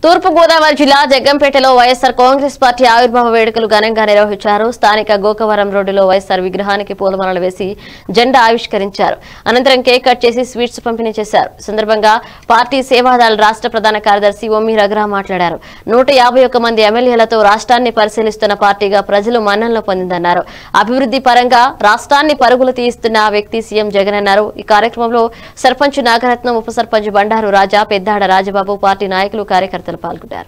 తూర్పు గోదావరి జిల్లా జగ్గంపేటలో వైఎస్ఆర్ కాంగ్రెస్ పార్టీ ఆవిర్భావ వేడుకలు ఘనంగా నిర్వహించారు స్థానిక గోకవరం రోడ్డులో వైఎస్ఆర్ విగ్రహానికి పూలమాలలు వేసి జెండా ఆవిష్కరించారు అనంతరం కేక్ కట్ చేసి స్వీట్స్ పంపిణీ చేశారు ఈ సందర్భంగా పార్టీ సేవాదళ రాష్ట్ర ప్రధాన కార్యదర్శి ఒమ్మి రఘురా మాట్లాడారు నూట యాభై ఒక్క మంది ఎమ్మెల్యేలతో రాష్ట్రాన్ని పరిశీలిస్తున్న పార్టీగా ప్రజలు మన్ననలు పొందిందన్నారు అభివృద్ధి పరంగా రాష్ట్రాన్ని పరుగులు తీయిస్తున్న వ్యక్తి సీఎం జగన్ అన్నారు ఈ కార్యక్రమంలో సర్పంచ్ నాగరత్నం ఉప సర్పంచ్ బండారు రాజా పెద్దాడ రాజబాబు పార్టీ నాయకులు కార్యకర్తలు పాల్గొన్నారు